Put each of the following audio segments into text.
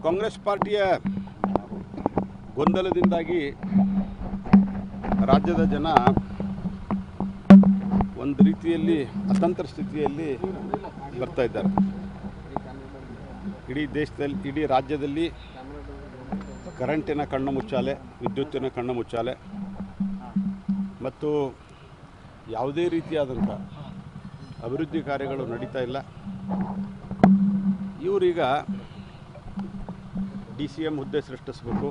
ಕಾಂಗ್ರೆಸ್ ಪಾರ್ಟಿಯ ಗೊಂದಲದಿಂದಾಗಿ ರಾಜ್ಯದ ಜನ ಒಂದು ರೀತಿಯಲ್ಲಿ ಅತಂತ್ರ ಸ್ಥಿತಿಯಲ್ಲಿ ಬರ್ತಾ ಇದ್ದಾರೆ ಇಡೀ ದೇಶದಲ್ಲಿ ಇಡೀ ರಾಜ್ಯದಲ್ಲಿ ಕರೆಂಟಿನ ಕಣ್ಣು ಮುಚ್ಚಾಲೆ ವಿದ್ಯುತ್ತಿನ ಕಣ್ಣು ಮುಚ್ಚಾಲೆ ಮತ್ತು ಯಾವುದೇ ರೀತಿಯಾದಂಥ ಅಭಿವೃದ್ಧಿ ಕಾರ್ಯಗಳು ನಡೀತಾ ಇಲ್ಲ ಇವರೀಗ ಡಿ ಸಿ ಎಮ್ ಹುದ್ದೆ ಸೃಷ್ಟಿಸಬೇಕು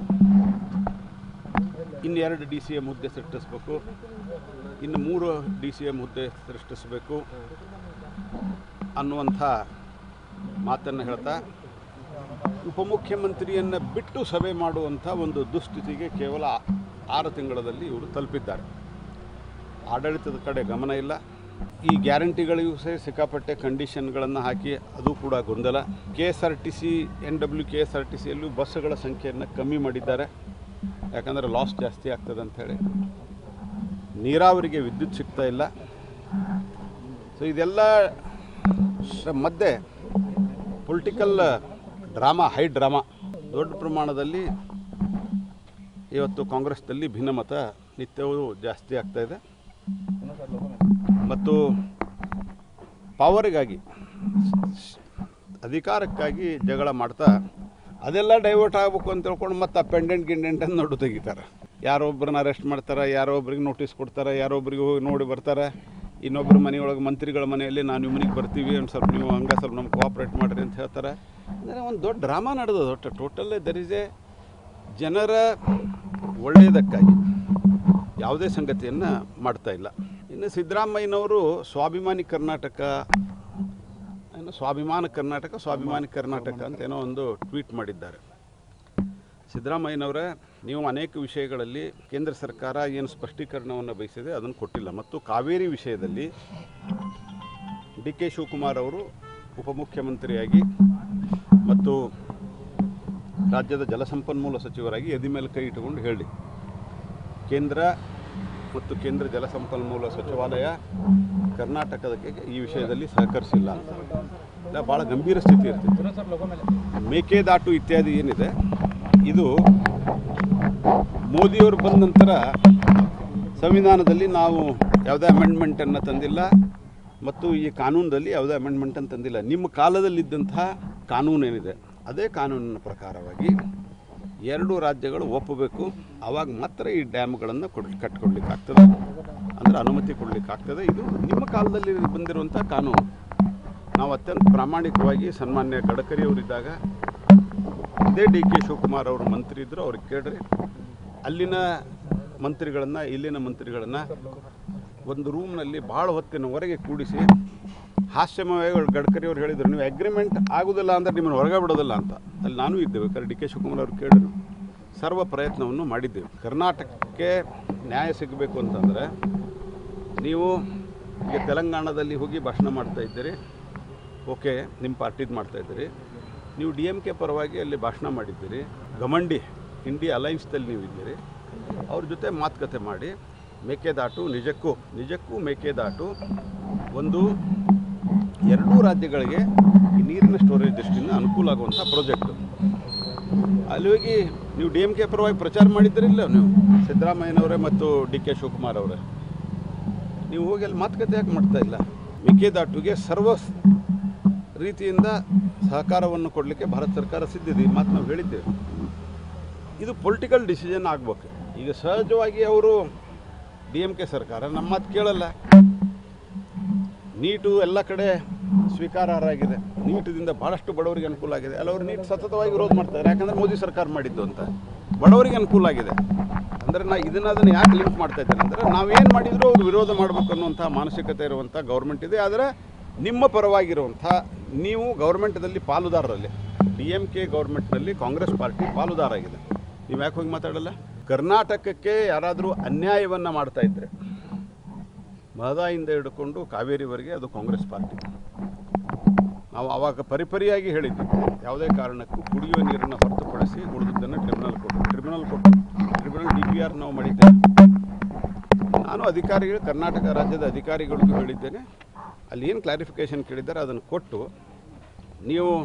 ಇನ್ನೆರಡು ಡಿ ಸಿ ಎಮ್ ಹುದ್ದೆ ಸೃಷ್ಟಿಸಬೇಕು ಇನ್ನು ಮೂರು ಡಿ ಸಿ ಎಮ್ ಹುದ್ದೆ ಸೃಷ್ಟಿಸಬೇಕು ಅನ್ನುವಂಥ ಮಾತನ್ನು ಹೇಳ್ತಾ ಉಪಮುಖ್ಯಮಂತ್ರಿಯನ್ನು ಬಿಟ್ಟು ಸಭೆ ಮಾಡುವಂಥ ಒಂದು ದುಸ್ಥಿತಿಗೆ ಕೇವಲ ಆರು ತಿಂಗಳಲ್ಲಿ ಇವರು ತಲುಪಿದ್ದಾರೆ ಆಡಳಿತದ ಕಡೆ ಗಮನ ಇಲ್ಲ ಈ ಗ್ಯಾರಂಟಿಗಳಿಗೂ ಸಹ ಸಿಕ್ಕಾಪಟ್ಟೆ ಕಂಡೀಷನ್ಗಳನ್ನು ಹಾಕಿ ಅದು ಕೂಡ ಗೊಂದಲ K S R T C N W K S R T ಸಿಯಲ್ಲೂ ಬಸ್ಸುಗಳ ಸಂಖ್ಯೆಯನ್ನು ಕಮ್ಮಿ ಮಾಡಿದ್ದಾರೆ ಯಾಕಂದರೆ ಲಾಸ್ ಜಾಸ್ತಿ ಆಗ್ತದೆ ಅಂಥೇಳಿ ನೀರಾವರಿಗೆ ವಿದ್ಯುತ್ ಸಿಗ್ತಾ ಇಲ್ಲ ಸೊ ಇದೆಲ್ಲ ಶ- ಮಧ್ಯೆ ಪೊಲಿಟಿಕಲ್ ಡ್ರಾಮಾ ಹೈ ಡ್ರಾಮಾ ದೊಡ್ಡ ಪ್ರಮಾಣದಲ್ಲಿ ಇವತ್ತು ಕಾಂಗ್ರೆಸ್ನಲ್ಲಿ ಭಿನ್ನಮತ ನಿತ್ಯವೂ ಜಾಸ್ತಿ ಆಗ್ತಾ ಇದೆ ಮತ್ತು ಪವರಿಗಾಗಿ ಅಧಿಕಾರಕ್ಕಾಗಿ ಜಗಳ ಮಾಡ್ತಾ ಅದೆಲ್ಲ ಡೈವರ್ಟ್ ಆಗಬೇಕು ಅಂತ ತಿಳ್ಕೊಂಡು ಮತ್ತೆ ಆ ಪೆಂಡೆಂಟ್ ಗಿಂಡೆಂಟ್ ಅಂತ ನೋಡು ತೆಗಿತಾರೆ ಯಾರೊಬ್ಬರನ್ನ ಅರೆಸ್ಟ್ ಮಾಡ್ತಾರೆ ಯಾರೊಬ್ರಿಗೆ ನೋಟಿಸ್ ಕೊಡ್ತಾರೆ ಯಾರೊಬ್ರಿಗೆ ಹೋಗಿ ನೋಡಿ ಬರ್ತಾರೆ ಇನ್ನೊಬ್ಬರ ಮನೆಯೊಳಗೆ ಮಂತ್ರಿಗಳ ಮನೆಯಲ್ಲಿ ನಾವು ನಿಮ್ಮ ಮನೆಗೆ ಬರ್ತೀವಿ ಒಂದು ಸ್ವಲ್ಪ ನೀವು ಹಂಗೆ ಸ್ವಲ್ಪ ನಮ್ಗೆ ಕೋಆಪ್ರೇಟ್ ಮಾಡಿರಿ ಅಂತ ಹೇಳ್ತಾರೆ ಅಂದರೆ ಒಂದು ದೊಡ್ಡ ಡ್ರಾಮಾ ನಡೆದದ ಒಟ್ಟು ಟೋಟಲ್ ದರ್ ಇಸ್ ಎ ಜನರ ಒಳ್ಳೆಯದಕ್ಕಾಗಿ ಯಾವುದೇ ಸಂಗತಿಯನ್ನು ಮಾಡ್ತಾ ಇಲ್ಲ ಇನ್ನು ಸಿದ್ದರಾಮಯ್ಯನವರು ಸ್ವಾಭಿಮಾನಿ ಕರ್ನಾಟಕ ಏನು ಸ್ವಾಭಿಮಾನ ಕರ್ನಾಟಕ ಸ್ವಾಭಿಮಾನಿ ಕರ್ನಾಟಕ ಅಂತ ಏನೋ ಒಂದು ಟ್ವೀಟ್ ಮಾಡಿದ್ದಾರೆ ಸಿದ್ದರಾಮಯ್ಯನವರೇ ನೀವು ಅನೇಕ ವಿಷಯಗಳಲ್ಲಿ ಕೇಂದ್ರ ಸರ್ಕಾರ ಏನು ಸ್ಪಷ್ಟೀಕರಣವನ್ನು ಬಯಸಿದೆ ಅದನ್ನು ಕೊಟ್ಟಿಲ್ಲ ಮತ್ತು ಕಾವೇರಿ ವಿಷಯದಲ್ಲಿ ಡಿ ಕೆ ಶಿವಕುಮಾರ್ ಅವರು ಉಪಮುಖ್ಯಮಂತ್ರಿಯಾಗಿ ಮತ್ತು ರಾಜ್ಯದ ಜಲಸಂಪನ್ಮೂಲ ಸಚಿವರಾಗಿ ಎದಿ ಮೇಲೆ ಕೈ ಇಟ್ಟುಕೊಂಡು ಹೇಳಿ ಕೇಂದ್ರ ಮತ್ತು ಕೇಂದ್ರ ಜಲಸಂಪನ್ಮೂಲ ಸಚಿವಾಲಯ ಕರ್ನಾಟಕದಕ್ಕೆ ಈ ವಿಷಯದಲ್ಲಿ ಸಹಕರಿಸಿಲ್ಲ ಅಂತ ಇಲ್ಲ ಭಾಳ ಗಂಭೀರ ಸ್ಥಿತಿ ಇರ್ತಿತ್ತು ಮೇಕೆದಾಟು ಇತ್ಯಾದಿ ಏನಿದೆ ಇದು ಮೋದಿಯವರು ಬಂದ ನಂತರ ಸಂವಿಧಾನದಲ್ಲಿ ನಾವು ಯಾವುದೇ ಅಮೆಂಡ್ಮೆಂಟನ್ನು ತಂದಿಲ್ಲ ಮತ್ತು ಈ ಕಾನೂನಲ್ಲಿ ಯಾವುದೇ ಅಮೆಂಡ್ಮೆಂಟನ್ನು ತಂದಿಲ್ಲ ನಿಮ್ಮ ಕಾಲದಲ್ಲಿದ್ದಂತಹ ಕಾನೂನು ಏನಿದೆ ಅದೇ ಕಾನೂನಿನ ಪ್ರಕಾರವಾಗಿ ಎರಡು ರಾಜ್ಯಗಳು ಒಪ್ಪಬೇಕು ಆವಾಗ ಮಾತ್ರ ಈ ಡ್ಯಾಮ್ಗಳನ್ನು ಕೊಡ್ ಕಟ್ಕೊಡ್ಲಿಕ್ಕಾಗ್ತದೆ ಅಂದರೆ ಅನುಮತಿ ಕೊಡಲಿಕ್ಕಾಗ್ತದೆ ಇದು ನಿಮ್ಮ ಕಾಲದಲ್ಲಿ ಬಂದಿರುವಂಥ ಕಾನೂನು ನಾವು ಅತ್ಯಂತ ಪ್ರಾಮಾಣಿಕವಾಗಿ ಸನ್ಮಾನ್ಯ ಗಡ್ಕರಿ ಅವರಿದ್ದಾಗ ಇದೇ ಡಿ ಕೆ ಶಿವಕುಮಾರ್ ಅವರು ಮಂತ್ರಿ ಇದ್ದರು ಅವ್ರಿಗೆ ಕೇಳ್ರಿ ಅಲ್ಲಿನ ಮಂತ್ರಿಗಳನ್ನು ಇಲ್ಲಿನ ಮಂತ್ರಿಗಳನ್ನು ಒಂದು ರೂಮ್ನಲ್ಲಿ ಭಾಳ ಹೊತ್ತಿನವರೆಗೆ ಕೂಡಿಸಿ ಹಾಸ್ಯಮಯವಾಗಿ ಗಡ್ಕರಿ ಅವ್ರು ಹೇಳಿದರು ನೀವು ಅಗ್ರಿಮೆಂಟ್ ಆಗೋದಿಲ್ಲ ಅಂದರೆ ನಿಮ್ಮನ್ನು ಹೊರಗೆ ಬಿಡೋದಿಲ್ಲ ಅಂತ ಅಲ್ಲಿ ನಾನು ಇದ್ದೇವೆ ಕರೆ ಡಿ ಕೆ ಶಿವಕುಮಾರ್ ಅವ್ರು ಕೇಳಿದ್ರು ಸರ್ವ ಪ್ರಯತ್ನವನ್ನು ಮಾಡಿದ್ದೇವೆ ಕರ್ನಾಟಕಕ್ಕೆ ನ್ಯಾಯ ಸಿಗಬೇಕು ಅಂತಂದರೆ ನೀವು ಈಗ ತೆಲಂಗಾಣದಲ್ಲಿ ಹೋಗಿ ಭಾಷಣ ಮಾಡ್ತಾ ಇದ್ದೀರಿ ಓಕೆ ನಿಮ್ಮ ಪಾರ್ಟಿದು ಮಾಡ್ತಾ ಇದ್ದೀರಿ ನೀವು ಡಿ ಎಮ್ ಕೆ ಪರವಾಗಿ ಅಲ್ಲಿ ಭಾಷಣ ಮಾಡಿದ್ದೀರಿ ಗಮಂಡಿ ಇಂಡಿಯಾ ಅಲೈನ್ಸ್ದಲ್ಲಿ ನೀವು ಇದ್ದೀರಿ ಅವ್ರ ಜೊತೆ ಮಾತುಕತೆ ಮಾಡಿ ಮೇಕೆದಾಟು ನಿಜಕ್ಕೂ ನಿಜಕ್ಕೂ ಮೇಕೆದಾಟು ಒಂದು ಎರಡೂ ರಾಜ್ಯಗಳಿಗೆ ಈ ನೀರಿನ ಸ್ಟೋರೇಜ್ ದೃಷ್ಟಿಯಿಂದ ಅನುಕೂಲ ಆಗುವಂಥ ಪ್ರಾಜೆಕ್ಟು ಅಲ್ಲಿ ಹೋಗಿ ನೀವು ಡಿ ಎಮ್ ಕೆ ಪರವಾಗಿ ಪ್ರಚಾರ ಮಾಡಿದ್ದೀರಿಲ್ಲ ನೀವು ಸಿದ್ದರಾಮಯ್ಯನವರೇ ಮತ್ತು ಡಿ ಕೆ ಶಿವಕುಮಾರ್ ಅವರೇ ನೀವು ಹೋಗಿ ಅಲ್ಲಿ ಮಾತುಕತೆ ಯಾಕೆ ಮಾಡ್ತಾ ಇಲ್ಲ ಮೇಕೆದಾಟುಗೆ ಸರ್ವ ರೀತಿಯಿಂದ ಸಹಕಾರವನ್ನು ಕೊಡಲಿಕ್ಕೆ ಭಾರತ ಸರ್ಕಾರ ಸಿದ್ಧಿದೆ ಈ ಮಾತು ನಾವು ಹೇಳಿದ್ದೇವೆ ಇದು ಪೊಲಿಟಿಕಲ್ ಡಿಸಿಷನ್ ಆಗಬೇಕು ಈಗ ಸಹಜವಾಗಿ ಅವರು ಡಿ ಎಮ್ ಕೆ ಸರ್ಕಾರ ನಮ್ಮ ಮಾತು ಕೇಳಲ್ಲ ನೀಟು ಎಲ್ಲ ಕಡೆ ಸ್ವೀಕಾರಾರ್ಹ ಆಗಿದೆ ನೀಟದಿಂದ ಭಾಳಷ್ಟು ಬಡವರಿಗೆ ಅನುಕೂಲ ಆಗಿದೆ ಅಲ್ಲಿ ಅವರು ನೀಟ್ ಸತತವಾಗಿ ವಿರೋಧ ಮಾಡ್ತಾರೆ ಯಾಕಂದರೆ ಮೋದಿ ಸರ್ಕಾರ ಮಾಡಿದ್ದು ಅಂತ ಬಡವರಿಗೆ ಅನುಕೂಲ ಆಗಿದೆ ಅಂದರೆ ನಾ ಇದನ್ನು ಅದನ್ನು ಯಾಕೆ ಲಿಂಕ್ ಮಾಡ್ತಾ ಇದ್ದೇನೆ ಅಂದರೆ ನಾವೇನು ಮಾಡಿದರೂ ಅವ್ರು ವಿರೋಧ ಮಾಡಬೇಕು ಅನ್ನುವಂಥ ಮಾನಸಿಕತೆ ಇರುವಂಥ ಗೌರ್ಮೆಂಟ್ ಇದೆ ಆದರೆ ನಿಮ್ಮ ಪರವಾಗಿರುವಂಥ ನೀವು ಗೌರ್ಮೆಂಟದಲ್ಲಿ ಪಾಲುದಾರರಲ್ಲಿ ಡಿ ಎಮ್ ಕೆ ಗೌರ್ಮೆಂಟ್ನಲ್ಲಿ ಕಾಂಗ್ರೆಸ್ ಪಾರ್ಟಿ ಪಾಲುದಾರಾಗಿದೆ ನೀವು ಯಾಕೆ ಹೋಗಿ ಮಾತಾಡಲ್ಲ ಕರ್ನಾಟಕಕ್ಕೆ ಯಾರಾದರೂ ಅನ್ಯಾಯವನ್ನು ಮಾಡ್ತಾ ಇದ್ದರೆ ಮಹದಾಯಿಂದ ಹಿಡ್ಕೊಂಡು ಕಾವೇರಿವರೆಗೆ ಅದು ಕಾಂಗ್ರೆಸ್ ಪಾರ್ಟಿ ನಾವು ಆವಾಗ ಪರಿಪರಿಯಾಗಿ ಹೇಳಿದ್ವಿ ಯಾವುದೇ ಕಾರಣಕ್ಕೂ ಕುಡಿಯುವ ನೀರನ್ನು ಹೊರತುಪಡಿಸಿ ಉಳಿದದ್ದನ್ನು ಟ್ರಿಬ್ಯುನಲ್ ಕೊಟ್ಟು ಟ್ರಿಬ್ಯುನಲ್ ಕೊಟ್ಟು ಟ್ರಿಬ್ಯುನಲ್ ಡಿ ಪಿ ಆರ್ ನಾವು ಮಾಡಿದ್ದೇವೆ ನಾನು ಅಧಿಕಾರಿಗಳು ಕರ್ನಾಟಕ ರಾಜ್ಯದ ಅಧಿಕಾರಿಗಳಿಗೂ ಹೇಳಿದ್ದೇನೆ ಅಲ್ಲಿ ಏನು ಕ್ಲಾರಿಫಿಕೇಷನ್ ಕೇಳಿದ್ದಾರೆ ಅದನ್ನು ಕೊಟ್ಟು ನೀವು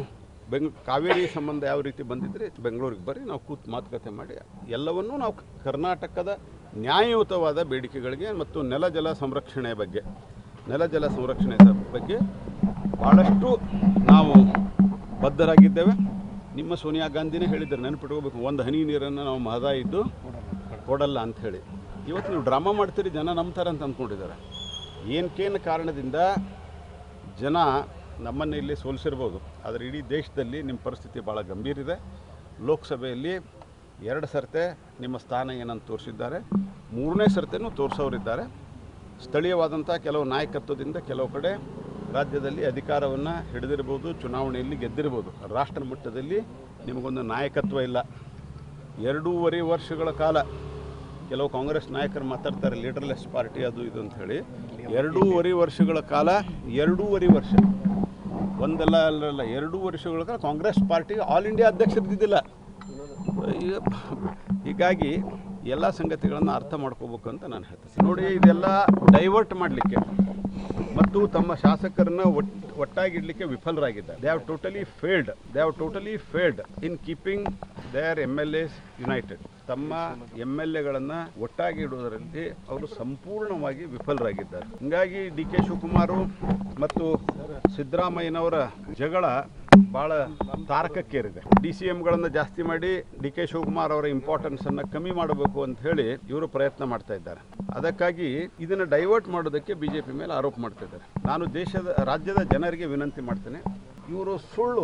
ಬೆಂಗ್ ಕಾವೇರಿ ಸಂಬಂಧ ಯಾವ ರೀತಿ ಬಂದಿದ್ರೆ ಬೆಂಗಳೂರಿಗೆ ಬರ್ರಿ ನಾವು ಕೂತು ಮಾತುಕತೆ ಮಾಡಿ ಎಲ್ಲವನ್ನೂ ನಾವು ಕರ್ನಾಟಕದ ನ್ಯಾಯಯುತವಾದ ಬೇಡಿಕೆಗಳಿಗೆ ಮತ್ತು ನೆಲ ಜಲ ಸಂರಕ್ಷಣೆ ಬಗ್ಗೆ ನೆಲ ಜಲ ಸಂರಕ್ಷಣೆ ಸ- ಬಗ್ಗೆ ಭಾಳಷ್ಟು ನಾವು ಬದ್ಧರಾಗಿದ್ದೇವೆ ನಿಮ್ಮ ಸೋನಿಯಾ ಗಾಂಧಿನೇ ಹೇಳಿದ್ದಾರೆ ನೆನಪಿಟ್ಕೋಬೇಕು ಒಂದು ಹನಿ ನೀರನ್ನು ನಾವು ಮಹದ ಇದ್ದು ಕೊಡಲ್ಲ ಅಂತ ಹೇಳಿ ಇವತ್ತು ನೀವು ಡ್ರಾಮಾ ಮಾಡ್ತೀರಿ ಜನ ನಂಬ್ತಾರೆ ಅಂತ ಅಂದ್ಕೊಂಡಿದ್ದಾರೆ ಏನಕ್ಕೇನು ಕಾರಣದಿಂದ ಜನ ನಮ್ಮನ್ನು ಇಲ್ಲಿ ಸೋಲಿಸಿರ್ಬೋದು ಆದರೆ ಇಡೀ ದೇಶದಲ್ಲಿ ನಿಮ್ಮ ಪರಿಸ್ಥಿತಿ ಭಾಳ ಗಂಭೀರ ಇದೆ ಲೋಕಸಭೆಯಲ್ಲಿ ಎರಡು ಸರ್ತೆ ನಿಮ್ಮ ಸ್ಥಾನ ಏನಂತ ತೋರಿಸಿದ್ದಾರೆ ಮೂರನೇ ಸರ್ತೆನೂ ತೋರಿಸೋರಿದ್ದಾರೆ ಸ್ಥಳೀಯವಾದಂಥ ಕೆಲವು ನಾಯಕತ್ವದಿಂದ ಕೆಲವು ಕಡೆ ರಾಜ್ಯದಲ್ಲಿ ಅಧಿಕಾರವನ್ನು ಹಿಡಿದಿರ್ಬೋದು ಚುನಾವಣೆಯಲ್ಲಿ ಗೆದ್ದಿರ್ಬೋದು ರಾಷ್ಟ್ರ ಮಟ್ಟದಲ್ಲಿ ನಿಮಗೊಂದು ನಾಯಕತ್ವ ಇಲ್ಲ ಎರಡೂವರೆ ವರ್ಷಗಳ ಕಾಲ ಕೆಲವು ಕಾಂಗ್ರೆಸ್ ನಾಯಕರು ಮಾತಾಡ್ತಾರೆ ಲೀಡರ್ಲೆಸ್ ಪಾರ್ಟಿ ಅದು ಇದು ಅಂತ ಹೇಳಿ ಎರಡೂವರೆ ವರ್ಷಗಳ ಕಾಲ ಎರಡೂವರೆ ವರ್ಷ ಒಂದಲ್ಲ ಅಲ್ಲಲ್ಲ ಎರಡೂ ವರ್ಷಗಳ ಕಾಲ ಕಾಂಗ್ರೆಸ್ ಪಾರ್ಟಿಗೆ ಆಲ್ ಇಂಡಿಯಾ ಅಧ್ಯಕ್ಷರಿದ್ದಿಲ್ಲ ಈಗ- ಹೀಗಾಗಿ ಎಲ್ಲ ಸಂಗತಿಗಳನ್ನು ಅರ್ಥ ಮಾಡ್ಕೋಬೇಕು ಅಂತ ನಾನು ಹೇಳ್ತೀನಿ ನೋಡಿ ಇದೆಲ್ಲ ಡೈವರ್ಟ್ ಮಾಡಲಿಕ್ಕೆ ಮತ್ತು ತಮ್ಮ ಶಾಸಕರನ್ನ ಒಟ್ ಒಟ್ಟಾಗಿಡ್ಲಿಕ್ಕೆ ವಿಫಲರಾಗಿದ್ದಾರೆ they have totally failed they have totally failed in keeping their M L S united ತಮ್ಮ ಎಮ್ ಎಲ್ ಎಗಳನ್ನು ಒಟ್ಟಾಗಿ ಇಡುವುದರಲ್ಲಿ ಅವರು ಸಂಪೂರ್ಣವಾಗಿ ವಿಫಲರಾಗಿದ್ದಾರೆ ಹೀಗಾಗಿ ಡಿ ಕೆ ಶಿವಕುಮಾರು ಮತ್ತು ಸಿದ್ದರಾಮಯ್ಯನವರ ಜಗಳ ಭಾಳ ತಾರಕಕ್ಕೇರಿದೆ ಡಿ ಸಿ ಎಮ್ಗಳನ್ನು ಜಾಸ್ತಿ ಮಾಡಿ ಡಿ ಕೆ ಶಿವಕುಮಾರ್ ಅವರ ಇಂಪಾರ್ಟೆನ್ಸನ್ನು ಕಮ್ಮಿ ಮಾಡಬೇಕು ಅಂತ ಹೇಳಿ ಇವರು ಪ್ರಯತ್ನ ಮಾಡ್ತಾ ಇದ್ದಾರೆ ಅದಕ್ಕಾಗಿ ಇದನ್ನು ಡೈವರ್ಟ್ ಮಾಡೋದಕ್ಕೆ ಬಿ ಜೆ ಪಿ ಮೇಲೆ ಆರೋಪ ಮಾಡ್ತಾ ಇದ್ದಾರೆ ನಾನು ದೇಶದ ರಾಜ್ಯದ ಜನರಿಗೆ ವಿನಂತಿ ಮಾಡ್ತೇನೆ ಇವರು ಸುಳ್ಳು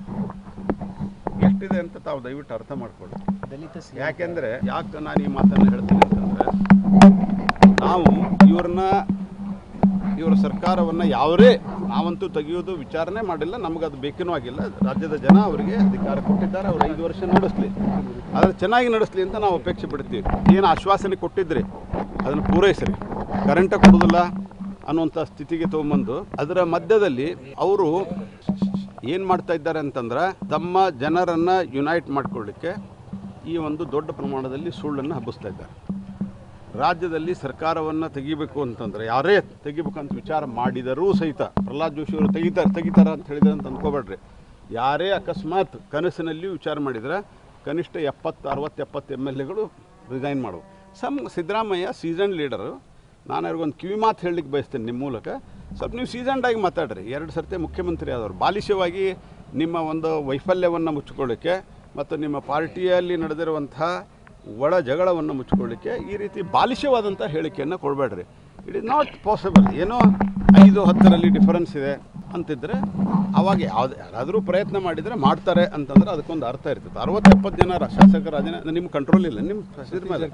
ಎಷ್ಟಿದೆ ಅಂತ ತಾವು ದಯವಿಟ್ಟು ಅರ್ಥ ಮಾಡ್ಕೊಳ್ಳಿ ದಲಿತ ಯಾಕೆಂದರೆ ಯಾಕೆ ನಾನು ಈ ಮಾತನ್ನು ಹೇಳ್ತೀನಿ ಅಂತಂದರೆ ನಾವು ಇವ್ರನ್ನ ಇವರ ಸರ್ಕಾರವನ್ನು ಯಾವುದೇ ನಾವಂತೂ ತೆಗೆಯೋದು ವಿಚಾರಣೆ ಮಾಡಿಲ್ಲ ನಮಗೆ ಅದು ಬೇಕೇನೂ ಆಗಿಲ್ಲ ರಾಜ್ಯದ ಜನ ಅವರಿಗೆ ಅಧಿಕಾರ ಕೊಟ್ಟಿದ್ದಾರೆ ಅವ್ರು ಐದು ವರ್ಷ ನಡೆಸಲಿ ಆದರೆ ಚೆನ್ನಾಗಿ ನಡೆಸಲಿ ಅಂತ ನಾವು ಅಪೇಕ್ಷೆ ಪಡ್ತೀವಿ ಏನು ಆಶ್ವಾಸನೆ ಕೊಟ್ಟಿದ್ರಿ ಅದನ್ನು ಪೂರೈಸ್ರಿ ಕರೆಂಟ ಕೊಡೋದಿಲ್ಲ ಅನ್ನುವಂಥ ಸ್ಥಿತಿಗೆ ತೊಗೊಂಬಂದು ಅದರ ಮಧ್ಯದಲ್ಲಿ ಅವರು ಏನು ಮಾಡ್ತಾ ಇದ್ದಾರೆ ಅಂತಂದ್ರೆ ತಮ್ಮ ಜನರನ್ನು ಯುನೈಟ್ ಮಾಡ್ಕೊಳ್ಳಿಕ್ಕೆ ಈ ಒಂದು ದೊಡ್ಡ ಪ್ರಮಾಣದಲ್ಲಿ ಸುಳ್ಳನ್ನು ಹಬ್ಬಿಸ್ತಾ ಇದ್ದಾರೆ ರಾಜ್ಯದಲ್ಲಿ ಸರ್ಕಾರವನ್ನು ತೆಗಿಬೇಕು ಅಂತಂದರೆ ಯಾರೇ ತೆಗಿಬೇಕು ಅಂತ ವಿಚಾರ ಮಾಡಿದರೂ ಸಹಿತ ಪ್ರಹ್ಲಾದ್ ಜೋಶಿ ಅವರು ತೆಗಿತಾರೆ ತೆಗಿತಾರೆ ಅಂತ ಹೇಳಿದ್ರೆ ಅಂತ ಅಂದ್ಕೋಬೇಡ್ರಿ ಯಾರೇ ಅಕಸ್ಮಾತ್ ಕನಸಿನಲ್ಲಿ ವಿಚಾರ ಮಾಡಿದರೆ ಕನಿಷ್ಠ ಎಪ್ಪತ್ತು ಅರವತ್ತು ಎಪ್ಪತ್ತು ಎಮ್ ಎಲ್ ಎಗಳು ರಿಸೈನ್ ಮಾಡುವು ಸಮ್ ಸಿದ್ದರಾಮಯ್ಯ ಸೀಸನ್ ಲೀಡರು ನಾನು ಅವ್ರಿಗೊಂದು ಕಿವಿ ಮಾತು ಹೇಳಲಿಕ್ಕೆ ಬಯಸ್ತೇನೆ ನಿಮ್ಮ ಮೂಲಕ ಸ್ವಲ್ಪ ನೀವು ಸೀಸನ್ಡಾಗಿ ಮಾತಾಡ್ರಿ ಎರಡು ಸರ್ತಿ ಮುಖ್ಯಮಂತ್ರಿ ಆದವರು ಬಾಲಿಶವಾಗಿ ನಿಮ್ಮ ಒಂದು ವೈಫಲ್ಯವನ್ನು ಮುಚ್ಚಿಕೊಳ್ಳಿಕ್ಕೆ ಮತ್ತು ನಿಮ್ಮ ಪಾರ್ಟಿಯಲ್ಲಿ ನಡೆದಿರುವಂಥ ಒಳ ಜಗಳವನ್ನು ಮುಚ್ಚಿಕೊಳ್ಳಿಕ್ಕೆ ಈ ರೀತಿ ಬಾಲಿಶವಾದಂಥ ಹೇಳಿಕೆಯನ್ನು ಕೊಡಬೇಡ್ರಿ ಇಟ್ ಇಸ್ ನಾಟ್ ಪಾಸಿಬಲ್ ಏನೋ ಐದು ಹತ್ತರಲ್ಲಿ ಡಿಫರೆನ್ಸ್ ಇದೆ ಅಂತಿದ್ರೆ ಅವಾಗ ಯಾವ್ದು ಯಾರಾದರೂ ಪ್ರಯತ್ನ ಮಾಡಿದರೆ ಮಾಡ್ತಾರೆ ಅಂತಂದ್ರೆ ಅದಕ್ಕೊಂದು ಅರ್ಥ ಇರ್ತದೆ ಅರವತ್ತು ಎಪ್ಪತ್ತು ಜನ ರ- ಶಾಸಕರ ರಾಜೀನಾಮೆ ನಿಮ್ಮ ಕಂಟ್ರೋಲ್ ಇಲ್ಲ ನಿಮ್ಮ ಇದ್ರ ಮೇಲೆ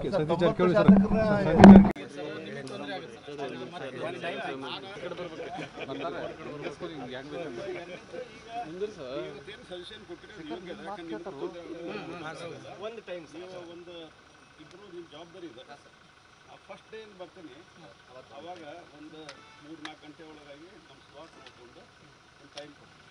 ಒಂದು ಟೈಮ್ ಒಂದು ಇಬ್ಬರು ನಿಮ್ಮ ಜವಾಬ್ದಾರಿ ಇದೆ ಫಸ್ಟ್ ಡೇ ಏನು ಬರ್ತೀನಿ ಅವಾಗ ಒಂದು ಮೂರು ನಾಲ್ಕು ಗಂಟೆ ಒಳಗಾಗಿ ನಮ್ಮ ಸ್ಲಾಟ್ ನೋಡಿಕೊಂಡು ಒಂದು ಟೈಮ್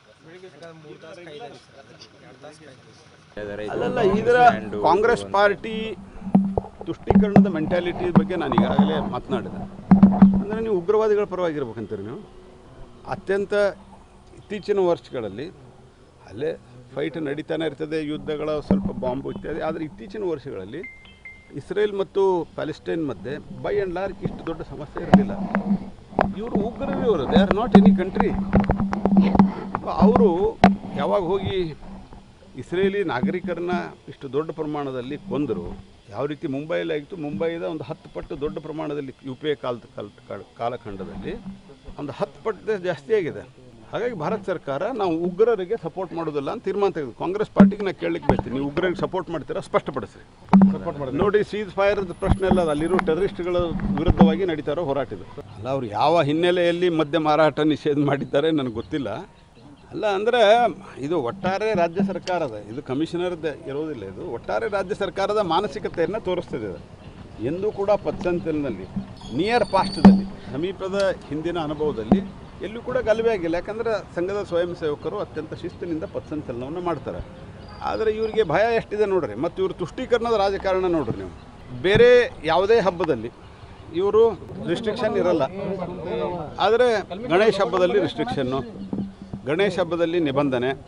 ಅಲ್ಲಲ್ಲ ಇದರ ಕಾಂಗ್ರೆಸ್ ಪಾರ್ಟಿ ತುಷ್ಟೀಕರಣದ ಮೆಂಟ್ಯಾಲಿಟಿ ಬಗ್ಗೆ ನಾನು ಈಗಾಗಲೇ ಮಾತನಾಡಿದೆ ಅಂದರೆ ನೀವು ಉಗ್ರವಾದಿಗಳ ಪರವಾಗಿರ್ಬೇಕಂತೀರಿ ನೀವು ಅತ್ಯಂತ ಇತ್ತೀಚಿನ ವರ್ಷಗಳಲ್ಲಿ ಅಲ್ಲೇ ಫೈಟ್ ನಡೀತಾನೆ ಇರ್ತದೆ ಯುದ್ಧಗಳ ಸ್ವಲ್ಪ ಬಾಂಬು ಇತ್ಯಾದಿ ಆದರೆ ಇತ್ತೀಚಿನ ವರ್ಷಗಳಲ್ಲಿ ಇಸ್ರೇಲ್ ಮತ್ತು ಪ್ಯಾಲೆಸ್ಟೈನ್ ಮಧ್ಯೆ ಬೈ ಆ್ಯಂಡ್ ಲಾರ್ಜ್ ಇಷ್ಟು ದೊಡ್ಡ ಸಮಸ್ಯೆ ಇರಲಿಲ್ಲ ಇವರು ಉಗ್ರರು ಇವರು they are not any country ಅವರು ಯಾವಾಗ ಹೋಗಿ ಇಸ್ರೇಲಿ ನಾಗರಿಕರನ್ನ ಇಷ್ಟು ದೊಡ್ಡ ಪ್ರಮಾಣದಲ್ಲಿ ಕೊಂದರು ಯಾವ ರೀತಿ ಮುಂಬೈಯಲ್ಲಿ ಆಗಿತ್ತು ಮುಂಬೈದ ಒಂದು ಹತ್ತು ಪಟ್ಟು ದೊಡ್ಡ ಪ್ರಮಾಣದಲ್ಲಿ ಯು ಪಿ ಎ ಕಾಲದ ಕಾಲ ಕಾಲಖಂಡದಲ್ಲಿ ಒಂದು ಹತ್ತು ಪಟ್ಟು ಜಾಸ್ತಿ ಆಗಿದೆ ಹಾಗಾಗಿ ಭಾರತ ಸರ್ಕಾರ ನಾವು ಉಗ್ರರಿಗೆ ಸಪೋರ್ಟ್ ಮಾಡೋದಿಲ್ಲ ಅಂತ ತೀರ್ಮಾನ ತೆಗೆದು ಕಾಂಗ್ರೆಸ್ ಪಾರ್ಟಿಗೆ ನಾನು ಕೇಳಲಿಕ್ಕೆ ಬಯಸ್ತೀನಿ ನೀವು ಉಗ್ರರಿಗೆ ಸಪೋರ್ಟ್ ಮಾಡ್ತೀರಾ ಸ್ಪಷ್ಟಪಡಿಸ್ರಿ ನೋಡಿ ಸೀಸ್ ಫೈರ್ ಪ್ರಶ್ನೆ ಇಲ್ಲ ಅದು ಅಲ್ಲಿರೋ ಟೆರರಿಸ್ಟ್ಗಳ ವಿರುದ್ಧವಾಗಿ ನಡೀತಾ ಇರೋ ಹೋರಾಟ ಇದು ಅಲ್ಲ ಅವ್ರು ಯಾವ ಹಿನ್ನೆಲೆಯಲ್ಲಿ ಮದ್ಯ ಮಾರಾಟ ನಿಷೇಧ ಮಾಡಿದ್ದಾರೆ ನನಗೆ ಗೊತ್ತಿಲ್ಲ ಅಲ್ಲ ಅಂದರೆ ಇದು ಒಟ್ಟಾರೆ ರಾಜ್ಯ ಸರ್ಕಾರದ ಇದು ಕಮಿಷನರ್ದ ಇರೋದಿಲ್ಲ ಇದು ಒಟ್ಟಾರೆ ರಾಜ್ಯ ಸರ್ಕಾರದ ಮಾನಸಿಕತೆಯನ್ನು ತೋರಿಸ್ತದೆ ಇದು ಎಂದೂ ಕೂಡ ಪತ್ಸಂತಲ್ನಲ್ಲಿ ನಿಯರ್ ಪಾಸ್ಟ್ದಲ್ಲಿ ಸಮೀಪದ ಹಿಂದಿನ ಅನುಭವದಲ್ಲಿ ಎಲ್ಲೂ ಕೂಡ ಗಲಭೆ ಆಗಿಲ್ಲ ಯಾಕಂದ್ರೆ ಸಂಘದ ಸ್ವಯಂ ಸೇವಕರು ಅತ್ಯಂತ ಶಿಸ್ತಿನಿಂದ ಪತ್ಸಂಚಲನವನ್ನು ಮಾಡ್ತಾರೆ ಆದರೆ ಇವರಿಗೆ ಭಯ ಎಷ್ಟಿದೆ ನೋಡ್ರಿ ಮತ್ತು ಇವರು ತುಷ್ಟೀಕರಣದ ರಾಜಕಾರಣ ನೋಡ್ರಿ ನೀವು ಬೇರೆ ಯಾವುದೇ ಹಬ್ಬದಲ್ಲಿ ಇವರು ರಿಸ್ಟ್ರಿಕ್ಷನ್ ಇರಲ್ಲ ಆದರೆ ಗಣೇಶ ಹಬ್ಬದಲ್ಲಿ ರಿಸ್ಟ್ರಿಕ್ಷನ್ನು ಗಣೇಶ ಹಬ್ಬದಲ್ಲಿ ನಿಬಂಧನೆ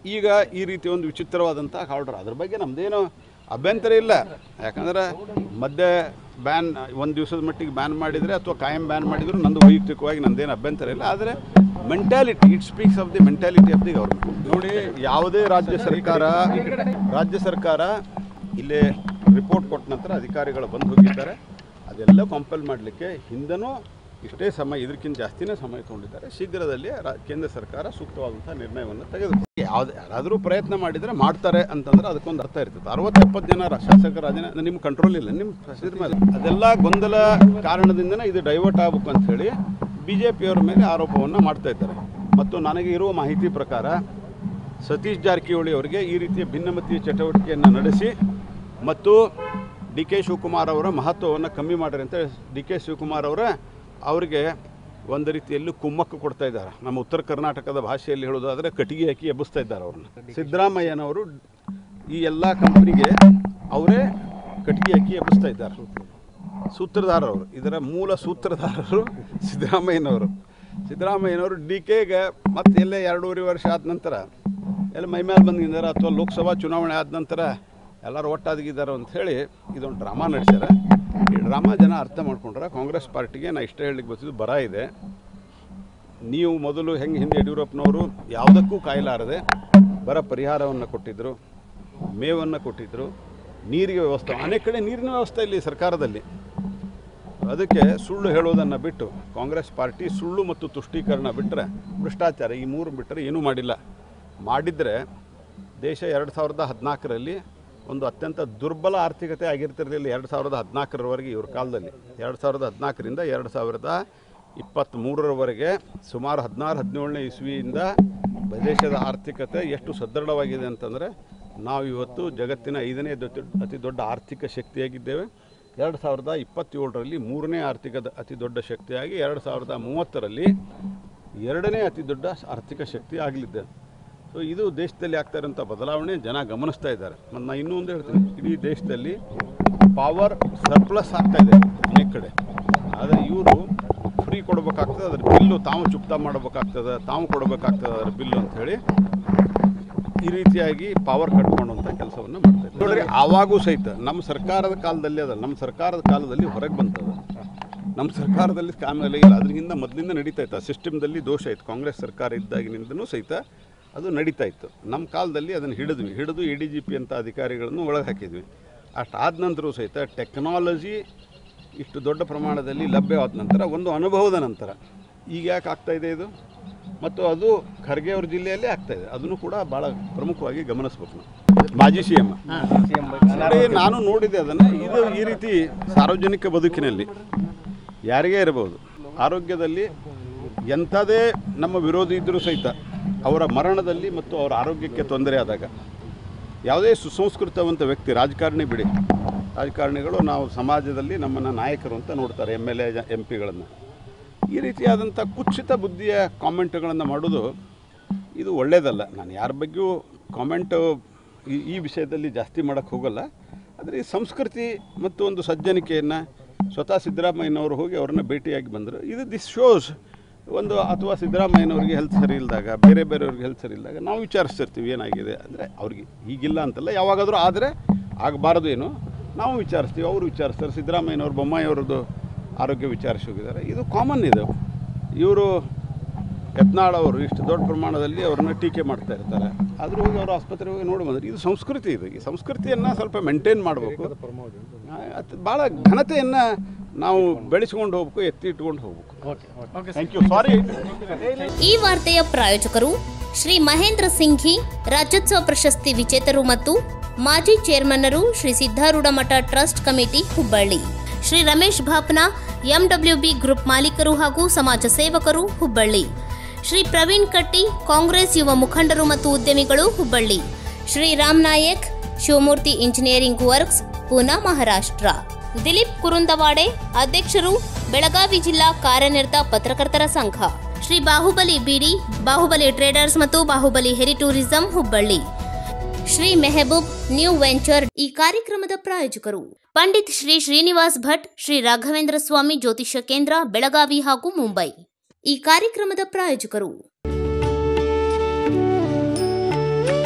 ಈಗ ಈ ರೀತಿ ಒಂದು ವಿಚಿತ್ರವಾದಂಥ ಆರ್ಡರ್ ಅದ್ರ ಬಗ್ಗೆ ನಮ್ಮದೇನು ಅಭ್ಯಂತರ ಇಲ್ಲ ಯಾಕಂದ್ರೆ ಮಧ್ಯೆ ಬ್ಯಾನ್ ಒಂದು ದಿವಸದ ಮಟ್ಟಿಗೆ ಬ್ಯಾನ್ ಮಾಡಿದರೆ ಅಥವಾ ಕಾಯಂ ಬ್ಯಾನ್ ಮಾಡಿದ್ರು ನಂದು ವೈಯಕ್ತಿಕವಾಗಿ ನಂದೇನು ಅಭ್ಯಂತರ ಇಲ್ಲ ಆದರೆ mentality it speaks of the mentality of the government ನೋಡಿ ಯಾವುದೇ ರಾಜ್ಯ ಸರ್ಕಾರ ರಾಜ್ಯ ಸರ್ಕಾರ ಇಲ್ಲೇ ರಿಪೋರ್ಟ್ ಕೊಟ್ಟ ನಂತರ ಅಧಿಕಾರಿಗಳು ಬಂದು ಹೋಗಿದ್ದಾರೆ ಅದೆಲ್ಲ ಕಂಪಲ್ ಮಾಡಲಿಕ್ಕೆ ಹಿಂದನೂ ಇಷ್ಟೇ ಸಮಯ ಇದಕ್ಕಿಂತ ಜಾಸ್ತಿನೇ ಸಮಯ ತೊಗೊಂಡಿದ್ದಾರೆ ಶೀಘ್ರದಲ್ಲಿ ರಾ- ಕೇಂದ್ರ ಸರ್ಕಾರ ಸೂಕ್ತವಾದಂಥ ನಿರ್ಣಯವನ್ನು ತೆಗೆದು ಯಾವ್ದು ಯಾರಾದರೂ ಪ್ರಯತ್ನ ಮಾಡಿದರೆ ಮಾಡ್ತಾರೆ ಅಂತಂದ್ರೆ ಅದಕ್ಕೊಂದು ಅರ್ಥ ಇರ್ತದೆ ಅರವತ್ತು ಎಪ್ಪತ್ತು ಜನ ರಾ- ಶಾಸಕರ ರಾಜೀನಾಮೆ ನಿಮ್ಮ ಕಂಟ್ರೋಲ್ ಇಲ್ಲ ನಿಮ್ಮ ಇದ್ರ ಮೇಲೆ ಅದೆಲ್ಲ ಗೊಂದಲ ಕಾರಣದಿಂದನೇ ಇದು ಡೈವರ್ಟ್ ಆಗಬೇಕು ಅಂತ ಹೇಳಿ ಬಿ ಜೆ ಪಿಯವರ ಮೇಲೆ ಆರೋಪವನ್ನು ಮಾಡ್ತಾ ಇದ್ದಾರೆ ಮತ್ತು ನನಗೆ ಇರುವ ಮಾಹಿತಿ ಪ್ರಕಾರ ಸತೀಶ್ ಜಾರಕಿಹೊಳಿ ಅವರಿಗೆ ಈ ರೀತಿಯ ಭಿನ್ನಮತೀಯ ಚಟುವಟಿಕೆಯನ್ನು ನಡೆಸಿ ಮತ್ತು ಡಿ ಕೆ ಶಿವಕುಮಾರ್ ಅವರ ಮಹತ್ವವನ್ನು ಕಮ್ಮಿ ಮಾಡಿರಿ ಅಂತ ಡಿ ಕೆ ಶಿವಕುಮಾರ್ ಅವರ ಅವರಿಗೆ ಒಂದು ರೀತಿಯಲ್ಲಿ ಕುಮ್ಮಕ್ಕು ಕೊಡ್ತಾ ಇದ್ದಾರೆ ನಮ್ಮ ಉತ್ತರ ಕರ್ನಾಟಕದ ಭಾಷೆಯಲ್ಲಿ ಹೇಳೋದಾದರೆ ಕಟ್ಟಿಗೆ ಹಾಕಿ ಎಬ್ಬಿಸ್ತಾ ಇದ್ದಾರೆ ಅವ್ರನ್ನ ಸಿದ್ದರಾಮಯ್ಯನವರು ಈ ಎಲ್ಲ ಕಂಪ್ನಿಗೆ ಅವರೇ ಕಟ್ಟಿಗೆ ಹಾಕಿ ಎಬ್ಬಿಸ್ತಾ ಇದ್ದಾರೆ ಸೂತ್ರಧಾರರು ಇದರ ಮೂಲ ಸೂತ್ರಧಾರರು ಸಿದ್ದರಾಮಯ್ಯನವರು ಸಿದ್ದರಾಮಯ್ಯನವರು ಡಿ ಕೆಗೆ ಮತ್ತೆ ಎಲ್ಲೇ ಎರಡೂವರೆ ವರ್ಷ ಆದ ನಂತರ ಎಲ್ಲ ಮೈಮೇಲೆ ಬಂದಿದ್ದಾರೆ ಅಥವಾ ಲೋಕಸಭಾ ಚುನಾವಣೆ ಆದ ನಂತರ ಎಲ್ಲರೂ ಒಟ್ಟಾಗಿದ್ದಾರೆ ಅಂತ ಹೇಳಿ ಇದೊಂದು ಡ್ರಾಮಾ ನಡೆಸ್ಯಾರ ಈ ಡ್ರಾಮಾ ಜನ ಅರ್ಥ ಮಾಡ್ಕೊಂಡ್ರೆ ಕಾಂಗ್ರೆಸ್ ಪಾರ್ಟಿಗೆ ನಾ ಇಷ್ಟ ಹೇಳಲಿಕ್ಕೆ ಬರ್ತಿದ್ದು ಬರ ಇದೆ ನೀವು ಮೊದಲು ಹೆಂಗೆ ಹಿಂದೆ ಯಡಿಯೂರಪ್ಪನವರು ಯಾವುದಕ್ಕೂ ಕಾಯಲಾರದೆ ಬರ ಪರಿಹಾರವನ್ನು ಕೊಟ್ಟಿದ್ದರು ಮೇವನ್ನು ಕೊಟ್ಟಿದ್ದರು ನೀರಿಗೆ ವ್ಯವಸ್ಥೆ ಅನೇಕ ಕಡೆ ನೀರಿನ ವ್ಯವಸ್ಥೆ ಇಲ್ಲಿ ಸರ್ಕಾರದಲ್ಲಿ ಅದಕ್ಕೆ ಸುಳ್ಳು ಹೇಳೋದನ್ನು ಬಿಟ್ಟು ಕಾಂಗ್ರೆಸ್ ಪಾರ್ಟಿ ಸುಳ್ಳು ಮತ್ತು ತುಷ್ಟೀಕರಣ ಬಿಟ್ಟರೆ ಭ್ರಷ್ಟಾಚಾರ ಈ ಮೂರು ಬಿಟ್ಟರೆ ಏನೂ ಮಾಡಿಲ್ಲ ಮಾಡಿದರೆ ದೇಶ ಎರಡು ಸಾವಿರದ ಹದಿನಾಲ್ಕರಲ್ಲಿ ಒಂದು ಅತ್ಯಂತ ದುರ್ಬಲ ಆರ್ಥಿಕತೆ ಆಗಿರ್ತಿರಲಿಲ್ಲ ಎರಡು ಸಾವಿರದ ಹದಿನಾಲ್ಕರವರೆಗೆ ಇವ್ರ ಕಾಲದಲ್ಲಿ ಎರಡು ಸಾವಿರದ ಹದಿನಾಲ್ಕರಿಂದ ಎರಡು ಸಾವಿರದ ಇಪ್ಪತ್ತ್ಮೂರರವರೆಗೆ ಸುಮಾರು ಹದಿನಾರು ಹದಿನೇಳನೇ ಇಸ್ವಿಯಿಂದ ದೇಶದ ಆರ್ಥಿಕತೆ ಎಷ್ಟು ಸದೃಢವಾಗಿದೆ ಅಂತಂದರೆ ನಾವು ಇವತ್ತು ಜಗತ್ತಿನ ಐದನೇ ದೊಡ್ಡ ಅತಿ ದೊಡ್ಡ ಆರ್ಥಿಕ ಶಕ್ತಿಯಾಗಿದ್ದೇವೆ ಎರಡು ಸಾವಿರದ ಇಪ್ಪತ್ತೇಳರಲ್ಲಿ ಮೂರನೇ ಆರ್ಥಿಕ ಅತಿ ದೊಡ್ಡ ಶಕ್ತಿಯಾಗಿ ಎರಡು ಸಾವಿರದ ಮೂವತ್ತರಲ್ಲಿ ಎರಡನೇ ಅತಿ ದೊಡ್ಡ ಆರ್ಥಿಕ ಶಕ್ತಿ ಆಗಲಿದ್ದೇವೆ ಸೊ ಇದು ದೇಶದಲ್ಲಿ ಆಗ್ತಾ ಇರೋಂಥ ಬದಲಾವಣೆ ಜನ ಗಮನಿಸ್ತಾ ಇದ್ದಾರೆ ಮತ್ತು ನಾನು ಇನ್ನೂ ಒಂದು ಹೇಳ್ತೀನಿ ಇಡೀ ದೇಶದಲ್ಲಿ ಪವರ್ ಸರ್ಪ್ಲಸ್ ಆಗ್ತಾ ಇದೆ ಅನೇಕ ಕಡೆ ಆದರೆ ಇವರು ಫ್ರೀ ಕೊಡಬೇಕಾಗ್ತದೆ ಅದ್ರ ಬಿಲ್ಲು ತಾವು ಚುಕ್ತಾ ಮಾಡಬೇಕಾಗ್ತದೆ ತಾವು ಕೊಡಬೇಕಾಗ್ತದೆ ಅದರ ಬಿಲ್ಲು ಅಂತ ಹೇಳಿ ಈ ರೀತಿಯಾಗಿ ಪವರ್ ಕಟ್ ಮಾಡುವಂಥ ಕೆಲಸವನ್ನು ಮಾಡ್ತಾ ಇದ್ದಾರೆ ನೋಡ್ರಿ ಆವಾಗೂ ಸಹಿತ ನಮ್ಮ ಸರ್ಕಾರದ ಕಾಲದಲ್ಲಿ ಅದಲ್ಲ ನಮ್ಮ ಸರ್ಕಾರದ ಕಾಲದಲ್ಲಿ ಹೊರಗೆ ಬಂತದ ನಮ್ಮ ಸರ್ಕಾರದಲ್ಲಿ ಆಮೇಲೆ ಇಲ್ಲ ಅದರಿಂದ ಮೊದಲಿಂದ ನಡೀತಾ ಇತ್ತು ಆ ಸಿಸ್ಟಮ್ದಲ್ಲಿ ದೋಷ ಇತ್ತು ಕಾಂಗ್ರೆಸ್ ಸರ್ಕಾರ ಇದ್ದಾಗಿನಿಂದನೂ ಸಹಿತ ಅದು ನಡೀತಾ ಇತ್ತು ನಮ್ಮ ಕಾಲದಲ್ಲಿ ಅದನ್ನು ಹಿಡಿದ್ವಿ ಹಿಡಿದು ಎ ಡಿ ಜಿ ಪಿ ಅಂತ ಅಧಿಕಾರಿಗಳನ್ನು ಒಳಗೆ ಹಾಕಿದ್ವಿ ಅಷ್ಟಾದ ನಂತರವೂ ಸಹಿತ ಟೆಕ್ನಾಲಜಿ ಇಷ್ಟು ದೊಡ್ಡ ಪ್ರಮಾಣದಲ್ಲಿ ಲಭ್ಯವಾದ ನಂತರ ಒಂದು ಅನುಭವದ ನಂತರ ಈಗ ಯಾಕೆ ಆಗ್ತಾ ಇದೆ ಇದು ಮತ್ತು ಅದು ಖರ್ಗೆ ಅವ್ರ ಜಿಲ್ಲೆಯಲ್ಲೇ ಆಗ್ತಾ ಇದೆ ಅದನ್ನು ಕೂಡ ಭಾಳ ಪ್ರಮುಖವಾಗಿ ಗಮನಿಸ್ಬೇಕು ನಾವು ಮಾಜಿ ಸಿ ಎಮ್ ನೋಡಿ, ನಾನು ನೋಡಿದೆ ಅದನ್ನು ಇದು ಈ ರೀತಿ ಸಾರ್ವಜನಿಕ ಬದುಕಿನಲ್ಲಿ ಯಾರಿಗೇ ಇರಬಹುದು ಆರೋಗ್ಯದಲ್ಲಿ ಎಂಥದೇ ನಮ್ಮ ವಿರೋಧಿ ಇದ್ದರೂ ಸಹಿತ ಅವರ ಮರಣದಲ್ಲಿ ಮತ್ತು ಅವರ ಆರೋಗ್ಯಕ್ಕೆ ತೊಂದರೆ ಆದಾಗ ಯಾವುದೇ ಸುಸಂಸ್ಕೃತವಂತ ವ್ಯಕ್ತಿ ರಾಜಕಾರಣಿ ಬಿಡಿ ರಾಜಕಾರಣಿಗಳು ನಾವು ಸಮಾಜದಲ್ಲಿ ನಮ್ಮನ್ನು ನಾಯಕರು ಅಂತ ನೋಡ್ತಾರೆ ಎಮ್ ಎಲ್ ಎ ಎಂ ಪಿಗಳನ್ನು ಈ ರೀತಿಯಾದಂಥ ಕುತ್ಸಿತ ಬುದ್ಧಿಯ ಕಾಮೆಂಟ್ಗಳನ್ನು ಮಾಡೋದು ಇದು ಒಳ್ಳೆಯದಲ್ಲ ನಾನು ಯಾರ ಬಗ್ಗೆಯೂ ಕಾಮೆಂಟು ಈ ಈ ವಿಷಯದಲ್ಲಿ ಜಾಸ್ತಿ ಮಾಡೋಕ್ಕೆ ಹೋಗಲ್ಲ ಆದರೆ ಈ ಸಂಸ್ಕೃತಿ ಮತ್ತು ಒಂದು ಸಜ್ಜನಿಕೆಯನ್ನು ಸ್ವತಃ ಸಿದ್ದರಾಮಯ್ಯನವರು ಹೋಗಿ ಅವ್ರನ್ನ ಭೇಟಿಯಾಗಿ ಬಂದರು ಇದು ದಿಸ್ ಶೋಸ್ ಒಂದು ಅಥವಾ ಸಿದ್ದರಾಮಯ್ಯನವ್ರಿಗೆ ಹೆಲ್ತ್ ಸರಿ ಇಲ್ಲದಾಗ ಬೇರೆ ಬೇರೆಯವ್ರಿಗೆ ಹೆಲ್ತ್ ಸರಿ ಇಲ್ಲದಾಗ ನಾವು ವಿಚಾರಿಸ್ತಿರ್ತೀವಿ ಏನಾಗಿದೆ ಅಂದರೆ ಅವ್ರಿಗೆ ಈಗಿಲ್ಲ ಅಂತಲ್ಲ ಯಾವಾಗಾದರೂ ಆದರೆ ಆಗಬಾರ್ದು ಏನು ನಾವು ವಿಚಾರಿಸ್ತೀವಿ ಅವರು ವಿಚಾರಿಸ್ತಾರೆ ಸಿದ್ದರಾಮಯ್ಯನವ್ರು ಬೊಮ್ಮಾಯಿಯವ್ರದ್ದು ಆರೋಗ್ಯ ವಿಚಾರಿಸಿ ಹೋಗಿದ್ದಾರೆ ಇದು ಕಾಮನ್ ಇದು ಇವರು ಯತ್ನಾಳ್ ಅವರು ಇಷ್ಟು ದೊಡ್ಡ ಪ್ರಮಾಣದಲ್ಲಿ ಅವ್ರನ್ನ ಟೀಕೆ ಮಾಡ್ತಾ ಇರ್ತಾರೆ ಆದರೂ ಹೋಗಿ ಅವರು ಆಸ್ಪತ್ರೆಗೆ ಹೋಗಿ ನೋಡಿ ಬಂದರು ಇದು ಸಂಸ್ಕೃತಿ ಇದು ಈ ಸಂಸ್ಕೃತಿಯನ್ನು ಸ್ವಲ್ಪ ಮೇಂಟೈನ್ ಮಾಡಬೇಕು ಅದು ಭಾಳ ಘನತೆಯನ್ನು ನಾವು ಬೆಳೆಸ್ಕೊಂಡು ಹೋಗ್ಬೇಕು ಎತ್ತಿ ಇಟ್ಕೊಂಡು ಹೋಗ್ಬೇಕು ಥ್ಯಾಂಕ್ ಯು ಸಾರಿ ಈ ವಾರ್ತೆಯ ಪ್ರಾಯೋಜಕರು ಶ್ರೀ ಮಹೇಂದ್ರ ಸಿಂಘಿ ರಾಜ್ಯೋತ್ಸವ ಪ್ರಶಸ್ತಿ ವಿಜೇತರು ಮತ್ತು ಮಾಜಿ ಚೇರ್ಮನ್ನರು Shri Siddharudha Math trust committee Hubballi Shri Ramesh Bhapna M W B group ಮಾಲೀಕರು ಹಾಗೂ ಸಮಾಜ ಸೇವಕರು ಹುಬ್ಬಳ್ಳಿ ಶ್ರೀ ಪ್ರವೀಣ್ ಕಟ್ಟಿ ಕಾಂಗ್ರೆಸ್ ಯುವ ಮುಖಂಡರು ಮತ್ತು ಉದ್ಯಮಿಗಳು ಹುಬ್ಬಳ್ಳಿ ಶ್ರೀ ರಾಮ್ ನಾಯಕ್ ಶಿವಮೂರ್ತಿ ಇಂಜಿನಿಯರಿಂಗ್ ವರ್ಕ್ಸ್ ಪೂನಾ ಮಹಾರಾಷ್ಟ್ರ ದಿಲೀಪ್ ಕುರುಂದವಾಡೆ ಅಧ್ಯಕ್ಷರು ಬೆಳಗಾವಿ ಜಿಲ್ಲಾ ಕಾರ್ಯನಿರತ ಪತ್ರಕರ್ತರ ಸಂಘ ಶ್ರೀ ಬಾಹುಬಲಿ ಬಿಡಿ ಬಾಹುಬಲಿ ಟ್ರೇಡರ್ಸ್ ಮತ್ತು ಬಾಹುಬಲಿ ಹೆರಿ tourism Hubballi Shri Mehaboob new venture ಈ ಕಾರ್ಯಕ್ರಮದ ಪ್ರಾಯೋಜಕರು ಪಂಡಿತ್ ಶ್ರೀ ಶ್ರೀನಿವಾಸ್ ಭಟ್ ಶ್ರೀ ರಾಘವೇಂದ್ರ ಸ್ವಾಮಿ ಜ್ಯೋತಿಷ್ಯ ಕೇಂದ್ರ ಬೆಳಗಾವಿ ಹಾಗೂ ಮುಂಬೈ ಈ ಕಾರ್ಯಕ್ರಮದ ಪ್ರಾಯೋಜಕರು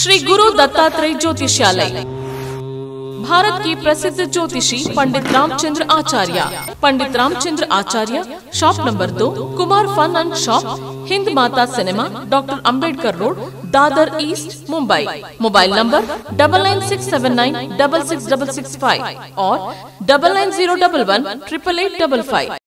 श्री गुरु दत्तात्रेय ज्योतिषालय भारत की प्रसिद्ध ज्योतिषी पंडित रामचंद्र आचार्य पंडित रामचंद्र आचार्य शॉप नंबर दो Kumar fun and shop Hind Mata cinema doctor Ambedkar road Dadar east Mumbai mobile number double nine six seven nine double six double six five और double nine zero double one triple eight double five